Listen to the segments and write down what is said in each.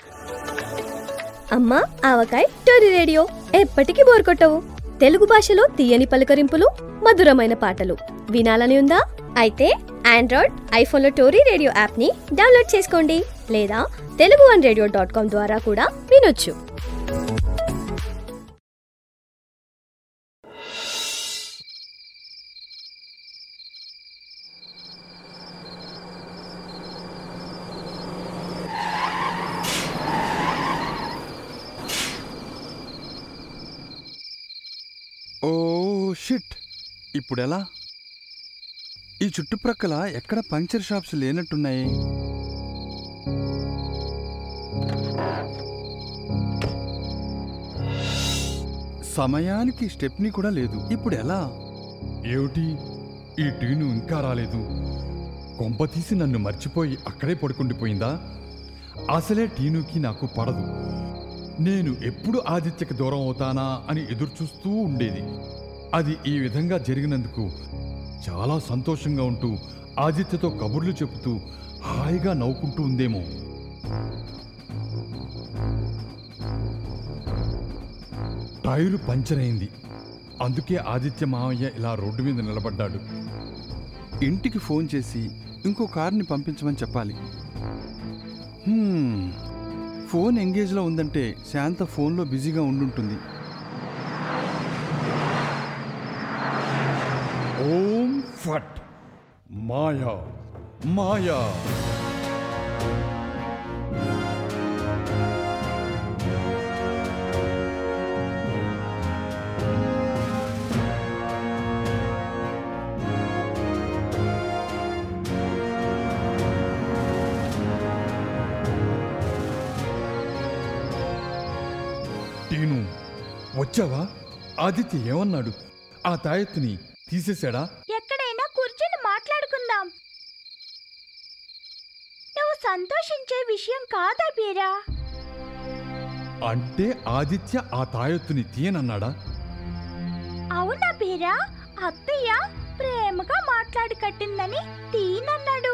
అమ్మా ఆవకాయ్ TORI radio ఎప్పటికీ బోర్ కొట్టవు తెలుగు భాషలో తీయని పలకరింపులు మధురమైన పాటలు వినాలని ఉందా అయితే ఆండ్రాయిడ్ ఐఫోన్లో టోరీ రేడియో యాప్ని డౌన్లోడ్ చేసుకోండి లేదా Telugu one radio dot com ద్వారా కూడా వినొచ్చు ఓ షిట్ ఇప్పుడెలా ఈ చుట్టుప్రక్కల ఎక్కడ పంక్చర్ షాప్స్ లేనట్టున్నాయి సమయానికి స్టెప్ని కూడా లేదు ఇప్పుడు ఎలా ఏమిటి ఈ టీను ఇంకా రాలేదు కొంప తీసి నన్ను మర్చిపోయి అక్కడే పడుకుండిపోయిందా అసలే టీనుకి నాకు పడదు నేను ఎప్పుడు ఆదిత్యకి దూరం అవుతానా అని ఎదురుచూస్తూ ఉండేది అది ఈ విధంగా జరిగినందుకు చాలా సంతోషంగా ఉంటూ ఆదిత్యతో కబుర్లు చెబుతూ హాయిగా నవ్వుకుంటూ ఉందేమో టైరు పంచర్ అయింది అందుకే ఆదిత్య మావయ్య ఇలా రోడ్డు మీద నిలబడ్డాడు ఇంటికి ఫోన్ చేసి ఇంకో కార్ని పంపించమని చెప్పాలి హ్మ్, ఫోన్ ఎంగేజ్లో ఉందంటే శాంత ఫోన్లో బిజీగా ఉండుంటుంది ఓం ఫట్ మాయా మాయా టీను వచ్చావా ఆదిత్య ఏమన్నాడు ఆ తాయెత్తుని తీసేశాడా ఎక్కడైనా కూర్చొని మాట్లాడుకుందాం నువ్వు సంతోషించే విషయం కాదా బీరా అంటే ఆదిత్య ఆ తాయెత్తుని తీయనన్నాడా అవునా బీరా అత్తయ్య ప్రేమగా మాట్లాడి కట్టిందని తీనన్నాడు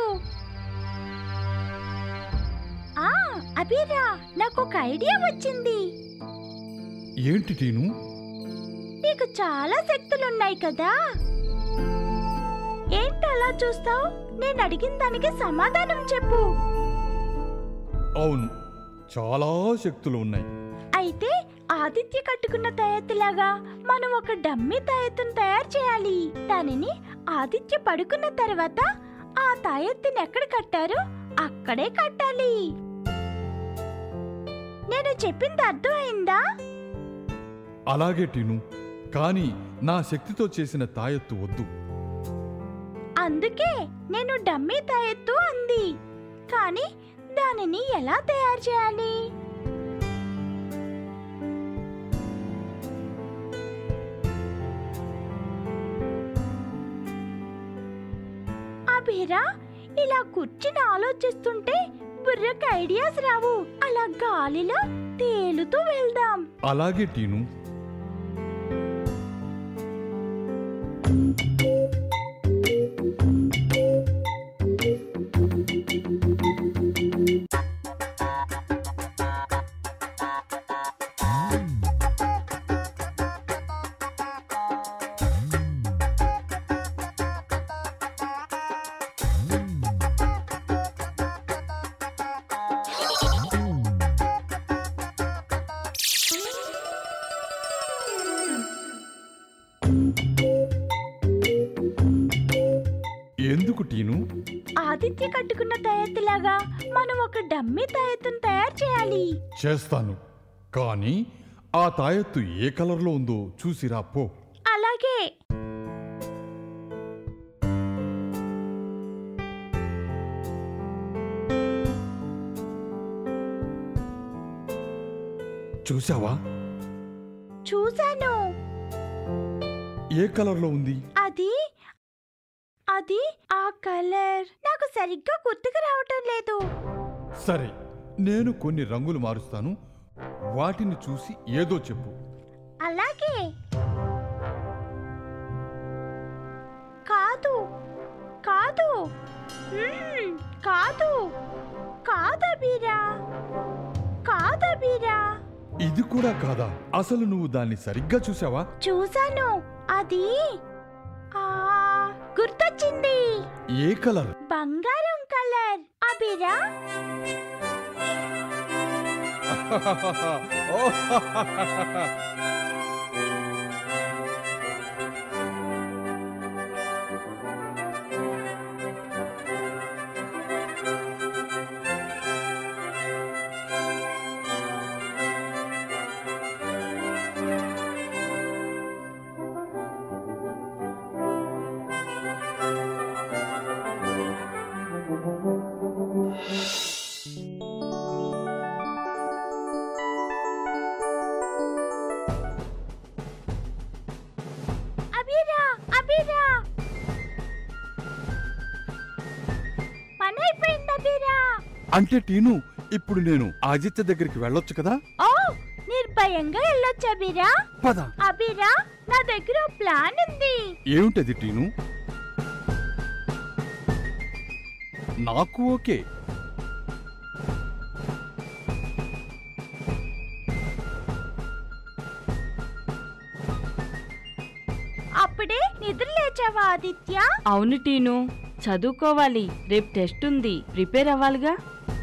ఆ అబీరా నాకు ఒక ఐడియా వచ్చింది ఏంటి టీను నీకు చాలా శక్తులున్నాయి కదా ఏంటి అలా చూస్తావు నేను అడిగిన దానికి సమాధానం చెప్పు అవును చాలా శక్తులు ఉన్నాయి అయితే ఆదిత్య కట్టుకున్న తాయెత్తులాగా మనం ఒక డమ్మీ తాయెత్తును తయారు చేయాలి దానిని ఆదిత్య పడుకున్న తర్వాత ఆ తాయెత్తుని ఎక్కడ కట్టారో అక్కడే కట్టాలి నేను చెప్పింది అర్థమైందా అలాగే టీను కానీ నా శక్తితో చేసిన తాయెత్తు వద్దు అందుకే నేను డమ్మీ తాయెత్తు అంది కానీ దానిని ఎలా తయారు చేయాలి అభిరా ఇలా కూర్చుని ఆలోచిస్తుంటే బుర్రకు ఐడియాస్ రావు అలా గాలిలో తేలుతూ వెళ్దాం అలాగే టీను ఎందుకు టీను ఆదిత్య కట్టుకున్న తాయెత్తులాగా మనం ఒక డమ్మీ తాయెత్తును తయారు చేయాలి చేస్తాను కానీ ఆ తాయెత్తు ఏ కలర్లో ఉందో చూసిరా పో అలాగే చూసావా చూశాను ఏ కలర్లో ఉంది అది అది ఆ కలర్ నాకు సరిగ్గా గుర్తుకు రావటం లేదు సరే నేను కొన్ని రంగులు మారుస్తాను వాటిని చూసి ఏదో చెప్పు అలాగే కాదు కాదు మ్మ్, కాదు కాదు బీరా అబీరా ఇది కూడా కాదా అసలు నువ్వు దాన్ని సరిగ్గా చూసావా చూశాను అది ఆ గుర్తొచ్చింది ఏ కలర్ బంగారం కలర్ అబీరా అబీరా అబీరా పని అయిపోయింది అబీరా అంటే టీను ఇప్పుడు నేను ఆదిత్య దగ్గరికి వెళ్ళొచ్చు కదా ఓ నిర్భయంగా వెళ్ళొచ్చు అబీరా పద అబీరా నా దగ్గర ఓ ప్లాన్ ఉంది ఏమిటది టీను నాకు ఓకే అప్పుడే నిద్ర లేచావా ఆదిత్య అవును టీను చదువుకోవాలి రేపు టెస్ట్ ఉంది ప్రిపేర్ అవ్వాలిగా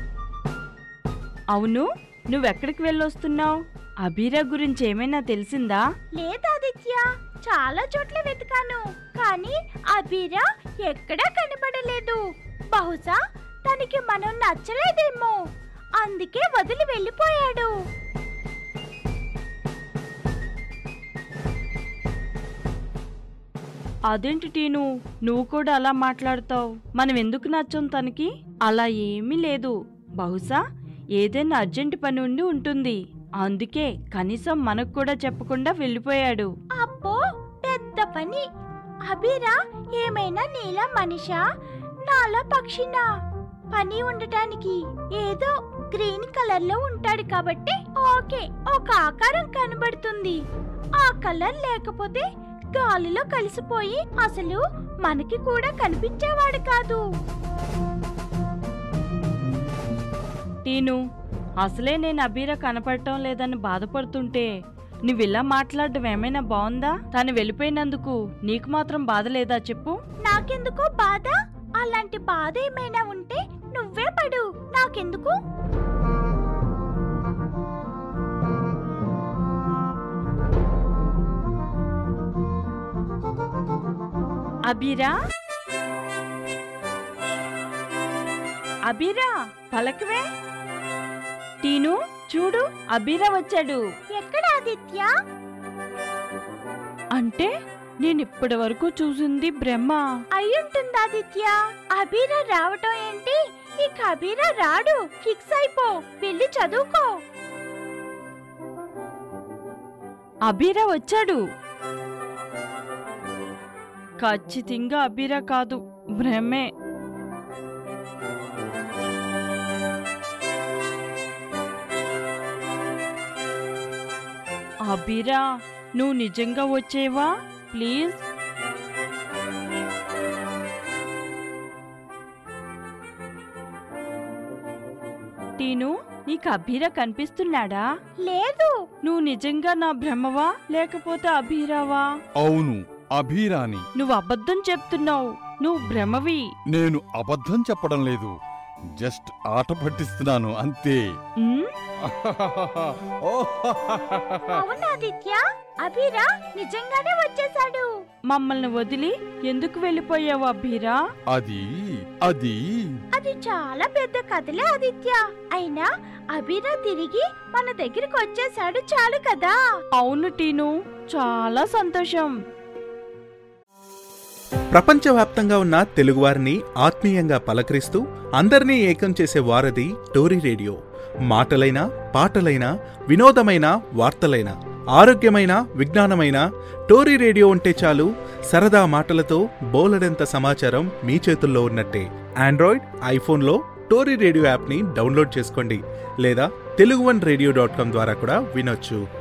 అవును నువ్వెక్కడికి వెళ్ళొస్తున్నావు అబీరా గురించి ఏమైనా తెలిసిందా లేదు ఆదిత్య చాలా చోట్ల వెతికాను కానీ అబీరా ఎక్కడా కనబడలేదు బహుశా తనకి మనం నచ్చలేదేమో అందుకే వదిలి వెళ్ళిపోయాడు అదేంటి టీను నువ్వు కూడా అలా మాట్లాడతావు మనం ఎందుకు నచ్చం తనకి అలా ఏమీ లేదు బహుశా ఏదైనా అర్జెంట్ పని ఉండి ఉంటుంది అందుకే కనీసం మనకు కూడా చెప్పకుండా వెళ్ళిపోయాడు అబ్బో పెద్ద పని అబీరా ఏమైనా నీలా మనిషా నాలా పక్షినా పని ఉండటానికి ఏదో గ్రీన్ కలర్ లో ఉంటాడు కాబట్టి ఓకే ఒక ఆకారం కనబడుతుంది ఆ కలర్ లేకపోతే గాలిలో కలిసిపోయి అసలు మనకి కూడా కనిపించేవాడు కాదు టీను అసలే నేను అబీరా కనపడటం లేదని బాధపడుతుంటే నువ్విలా మాట్లాడడం ఏమైనా బాగుందా తను వెళ్ళిపోయినందుకు నీకు మాత్రం బాధ లేదా చెప్పు నాకెందుకో బాధ అలాంటి బాధ ఏమైనా ఉంటే నువ్వే పడు నాకెందుకు అబీరా అబీరా పలకవే టీను చూడు అబీరా వచ్చాడు ఎక్కడ ఆదిత్య అంటే నేను ఇప్పటి వరకు చూసింది బ్రహ్మ అయ్యుంటుంది ఆదిత్య అబీరా రావటం ఏంటి ఇక అబీరా రాడు ఫిక్స్ అయిపో వెళ్ళి చదువుకో అబీరా వచ్చాడు ఖచ్చితంగా అబీరా కాదు బ్రహ్మే అబీరా నువ్వు నిజంగా వచ్చేవా ప్లీజ్ టీను నీకు అబీరా కనిపిస్తున్నాడా లేదు నువ్వు నిజంగా నా బ్రహ్మవా లేకపోతే అభీరావా అవును అభిరాని నువ్వు అబద్ధం చెప్తున్నావు నువ్వు భ్రమవి నేను అబద్ధం చెప్పడం లేదు జస్ట్ ఆట పట్టిస్తున్నాను అంతే ఉమ్, అవును ఆదిత్య అబీరా నిజంగానే వచ్చేసాడు మమ్మల్ని వదిలి ఎందుకు వెళ్ళిపోయావు అభీరా అది అది అది చాలా పెద్ద కథలే ఆదిత్య అయినా అబీరా తిరిగి మన దగ్గరికి వచ్చేసాడు చాలు కదా అవును టీను చాలా సంతోషం ప్రపంచవ్యాప్తంగా ఉన్న తెలుగువారిని ఆత్మీయంగా పలకరిస్తూ అందరినీ ఏకం చేసే వారధి టోరీ రేడియో మాటలైన పాటలైన వినోదమైన వార్తలైన ఆరోగ్యమైన విజ్ఞానమైన టోరీ రేడియో ఉంటే చాలు సరదా మాటలతో బోలెడంత సమాచారం మీ చేతుల్లో ఉన్నట్టే ఆండ్రాయిడ్ ఐఫోన్లో టోరీ రేడియో యాప్ని డౌన్లోడ్ చేసుకోండి లేదా Telugu one radio dot com ద్వారా కూడా వినొచ్చు